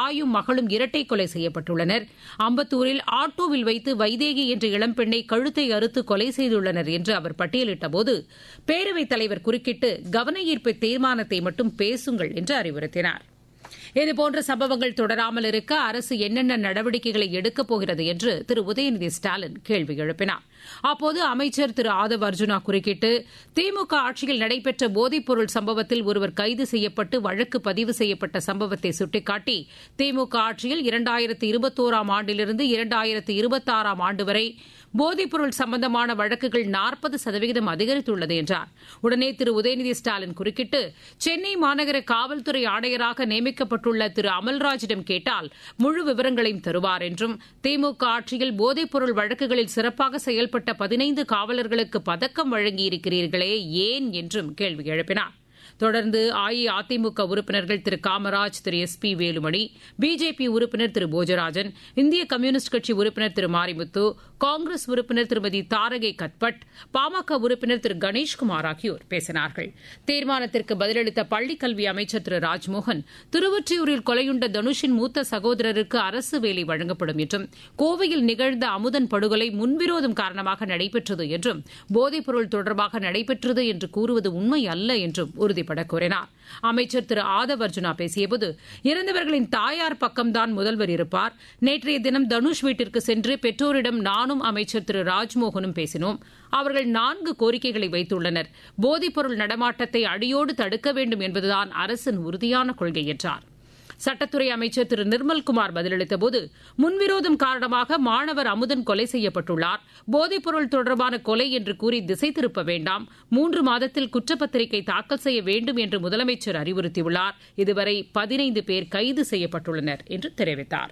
தாயும் மகளும் இரட்டை கொலை செய்யப்பட்டுள்ளனர் அம்பத்தூரில் ஆட்டோவில் வைத்து வைதேகி என்ற இளம்பெண்ணை கழுத்தை அறுத்து கொலை செய்துள்ளனர் என்று அவர் பட்டியலிட்டபோது பேரவைத் தலைவர் குறுக்கிட்டு கவன ஈர்ப்பு தீர்மானத்தை மட்டும் பேசுங்கள் என்று அறிவுறுத்தினார் இதுபோன்ற சம்பவங்கள் தொடராமல் இருக்க அரசு என்னென்ன நடவடிக்கைகளை எடுக்கப் போகிறது என்று திரு உதயநிதி ஸ்டாலின் கேள்வி எழுப்பினார் அப்போது அமைச்சர் திரு ஆதவ் அர்ஜுனா குறுக்கிட்டு திமுக ஆட்சியில் நடைபெற்ற போதைப்பொருள் சம்பவத்தில் ஒருவர் கைது செய்யப்பட்டு வழக்கு பதிவு செய்யப்பட்ட சம்பவத்தை சுட்டிக்காட்டி திமுக ஆட்சியில் இரண்டாயிரத்து இருபத்தோராம் ஆண்டிலிருந்து இரண்டாயிரத்து இருபத்தாறாம் ஆண்டு வரை போதைப்பொருள் சம்பந்தமான வழக்குகள் நாற்பது சதவிகிதம் அதிகரித்துள்ளது என்றார் உடனே திரு உதயநிதி ஸ்டாலின் குறுக்கிட்டு சென்னை மாநகர காவல்துறை ஆணையராக நியமிக்கப்பட்டுள்ள திரு அமல்ராஜிடம் கேட்டால் முழு விவரங்களையும் தருவார் என்றும் திமுக ஆட்சியில் போதைப்பொருள் வழக்குகளில் சிறப்பாக செயல்பட்ட பதினைந்து காவலர்களுக்கு பதக்கம் வழங்கியிருக்கிறீர்களே ஏன் என்றும் கேள்வி எழுப்பினார் தொடர்ந்து அஇஅதிமுக உறுப்பினர்கள் திரு காமராஜ் திரு எஸ் பி வேலுமணி பிஜேபி உறுப்பினர் திரு போஜராஜன் இந்திய கம்யூனிஸ்ட் கட்சி உறுப்பினர் திரு மாரிமுத்து காங்கிரஸ் உறுப்பினர் திருமதி தாரகை கத்பட் பாமக உறுப்பினர் திரு கணேஷ்குமார் ஆகியோர் பேசினார்கள் தீர்மானத்திற்கு பதிலளித்த பள்ளிக்கல்வி அமைச்சர் திரு ராஜ்மோகன் திருவொற்றியூரில் கொலையுண்ட தனுஷின் மூத்த சகோதரருக்கு அரசு வேலை வழங்கப்படும் என்றும் கோவையில் நிகழ்ந்த அமுதன் படுகொலை முன்விரோதம் காரணமாக நடைபெற்றது என்றும் போதைப்பொருள் தொடர்பாக நடைபெற்றது என்று கூறுவது உண்மை அல்ல என்றும் உறுதிபட கூறினார் அமைச்சர் திரு ஆதவ் அர்ஜுனா பேசியபோது இறந்தவர்களின் தாயார் பக்கம்தான் முதல்வர் இருப்பார் நேற்றைய தினம் தனுஷ் வீட்டிற்கு சென்று பெற்றோரிடம் நானும் அமைச்சர் திரு ராஜ்மோகனும் பேசினோம் அவர்கள் நான்கு கோரிக்கைகளை வைத்துள்ளனர் போதைப்பொருள் நடமாட்டத்தை அடியோடு தடுக்க வேண்டும் என்பதுதான் அரசின் உறுதியான கொள்கை என்றார் சட்டத்துறை அமைச்சர் திரு நிர்மல்குமார் பதிலளித்தபோது முன்விரோதம் காரணமாக மாணவர் அமுதன் கொலை செய்யப்பட்டுள்ளார் போதைப்பொருள் தொடர்பான கொலை என்று கூறி திசை திருப்ப வேண்டாம் மூன்று மாதத்தில் குற்றப்பத்திரிகை தாக்கல் செய்ய வேண்டும் என்று முதலமைச்சர் அறிவுறுத்தியுள்ளார் இதுவரை பதினைந்து பேர் கைது செய்யப்பட்டுள்ளனர் என்று தெரிவித்தாா்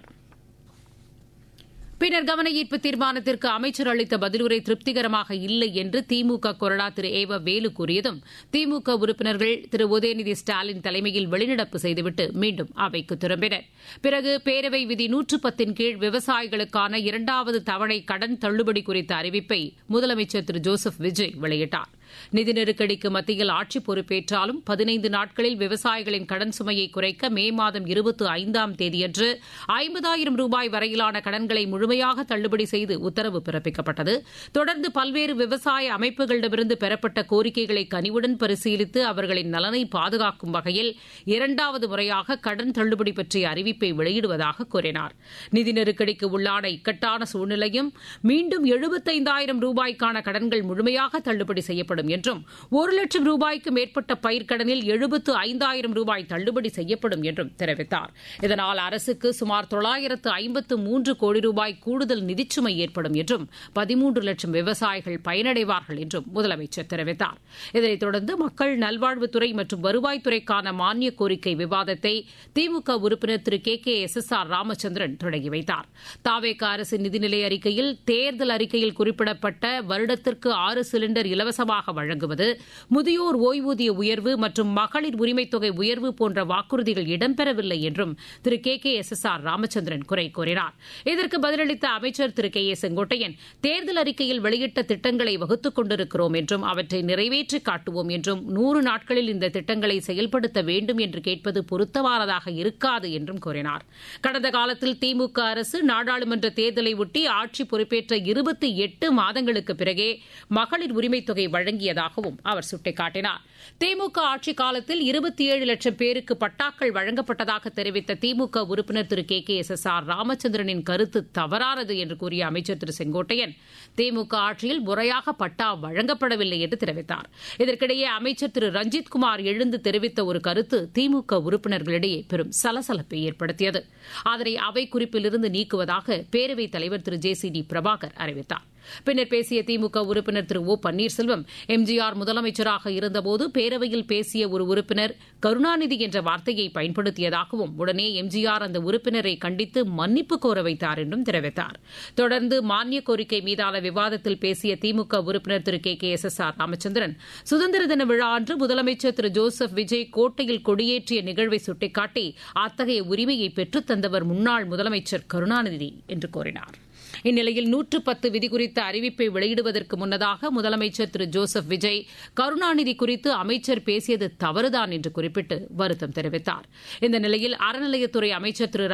பின்னர் கவன ஈர்ப்பு தீர்மானத்திற்கு அமைச்சர் அளித்த பதிலுரை திருப்திகரமாக இல்லை என்று திமுக கொறடா திரு ஏவ வேலு கூறியதும் திமுக உறுப்பினர்கள் திரு உதயநிதி ஸ்டாலின் தலைமையில் வெளிநடப்பு செய்துவிட்டு மீண்டும் அவைக்கு திரும்பினர் பிறகு பேரவை விதி நூற்று பத்தின் கீழ் விவசாயிகளுக்கான இரண்டாவது தவணை கடன் தள்ளுபடி குறித்த அறிவிப்பை முதலமைச்சர் திரு ஜோசப் விஜய் வெளியிட்டார் நிதி நெருக்கடிக்கு மத்தியில் ஆட்சி பொறுப்பேற்றாலும் பதினைந்து நாட்களில் விவசாயிகளின் கடன் சுமையை குறைக்க மே மாதம் இருபத்தி ஐந்தாம் தேதியன்று ஐம்பதாயிரம் ரூபாய் வரையிலான கடன்களை முழுமையாக தள்ளுபடி செய்து உத்தரவு பிறப்பிக்கப்பட்டது தொடர்ந்து பல்வேறு விவசாய அமைப்புகளிடமிருந்து பெறப்பட்ட கோரிக்கைகளை கனிவுடன் பரிசீலித்து அவர்களின் நலனை பாதுகாக்கும் வகையில் இரண்டாவது முறையாக கடன் தள்ளுபடி பற்றிய அறிவிப்பை வெளியிடுவதாக கூறினார் நிதி நெருக்கடிக்கு உள்ளான இக்கட்டான சூழ்நிலையும் மீண்டும் எழுபத்தைந்தாயிரம் ரூபாய்க்கான கடன்கள் முழுமையாக தள்ளுபடி செய்யப்படும் செய்யப்படும் என்றும் ஒரு லட்சம் ரூபாய்க்கு மேற்பட்ட பயிர்க்கடனில் எழுபத்து ஐந்தாயிரம் ரூபாய் தள்ளுபடி செய்யப்படும் என்றும் தெரிவித்தார் இதனால் அரசுக்கு சுமார் தொள்ளாயிரத்து ஐம்பத்து மூன்று கோடி ரூபாய் கூடுதல் நிதிச்சுமை ஏற்படும் என்றும் பதிமூன்று லட்சம் விவசாயிகள் பயனடைவார்கள் என்றும் முதலமைச்சர் தெரிவித்தார் இதனைத் தொடர்ந்து மக்கள் நல்வாழ்வுத்துறை மற்றும் வருவாய்த்துறைக்கான மானிய கோரிக்கை விவாதத்தை திமுக உறுப்பினர் திரு K K S S R Ramachandran தொடங்கி வைத்தார் தாவேக அரசின் நிதிநிலை அறிக்கையில் தேர்தல் அறிக்கையில் குறிப்பிடப்பட்ட வருடத்திற்கு ஆறு சிலிண்டர் இலவசமாக வழங்குவது முதியோர் ஓய்வூதிய உயர்வு மற்றும் மகளிர் உரிமைத் தொகை உயர்வு போன்ற வாக்குறுதிகள் இடம்பெறவில்லை என்றும் திரு K K S S R Ramachandran குறை கூறினார் இதற்கு பதிலளித்த அமைச்சர் திரு கே ஏ செங்கோட்டையன் தேர்தல் அறிக்கையில் வெளியிட்ட திட்டங்களை வகுத்துக் கொண்டிருக்கிறோம் என்றும் அவற்றை நிறைவேற்றி காட்டுவோம் என்றும் நூறு நாட்களில் இந்த திட்டங்களை செயல்படுத்த வேண்டும் என்று கேட்பது பொருத்தமானதாக இருக்காது என்றும் கூறினார் கடந்த காலத்தில் திமுக அரசு நாடாளுமன்ற தேர்தலை ஒட்டி ஆட்சி பொறுப்பேற்ற இருபத்தி எட்டு மாதங்களுக்கு பிறகே மகளிர் உரிமைத் தொகை வழங்கியதாகவும் அவர் சுட்டிக்காட்டினார் திமுக ஆட்சி காலத்தில் இருபத்தி ஏழு லட்சம் பேருக்கு பட்டாக்கள் வழங்கப்பட்டதாக தெரிவித்த திமுக உறுப்பினர் திரு K K S S R ராமச்சந்திரனின் கருத்து தவறானது என்று கூறிய அமைச்சர் திரு செங்கோட்டையன் திமுக ஆட்சியில் முறையாக பட்டா வழங்கப்படவில்லை என்று தெரிவித்தார் இதற்கிடையே அமைச்சர் திரு ரஞ்சித் குமார் எழுந்து தெரிவித்த ஒரு கருத்து திமுக உறுப்பினர்களிடையே பெரும் சலசலப்பை ஏற்படுத்தியது அதனை அவை குறிப்பிலிருந்து நீக்குவதாக பேரவைத் தலைவர் திரு ஜே சி டி பிரபாகர் அறிவித்தார் பின்னர் பேசிய திமுக உறுப்பினர் திரு ஓ பன்னீர்செல்வம் எம்ஜிஆர் முதலமைச்சராக இருந்தபோது பேரவையில் பேசிய ஒரு உறுப்பினர் கருணாநிதி என்ற வார்த்தையை பயன்படுத்தியதாகவும் உடனே எம்ஜிஆர் அந்த உறுப்பினரை கண்டித்து மன்னிப்பு கோர வைத்தார் என்றும் தெரிவித்தார் தொடர்ந்து மானிய கோரிக்கை மீதான விவாதத்தில் பேசிய திமுக உறுப்பினர் திரு K K S S R Ramachandran சுதந்திர தின விழா அன்று முதலமைச்சர் திரு ஜோசப் விஜய் கோட்டையில் கொடியேற்றிய நிகழ்வை சுட்டிக்காட்டி அத்தகைய உரிமையை பெற்றுத் தந்தவர் முன்னாள் முதலமைச்சர் கருணாநிதி என்று கூறினார் இந்நிலையில் நூற்று பத்து விதி குறித்த அறிவிப்பை வெளியிடுவதற்கு முன்னதாக முதலமைச்சர் திரு ஜோசப் விஜய் கருணாநிதி குறித்து அமைச்சர் பேசியது தவறுதான் என்று குறிப்பிட்டு வருத்தம் தெரிவித்தார் இந்த நிலையில் அறநிலையத்துறை அமைச்சர் திரு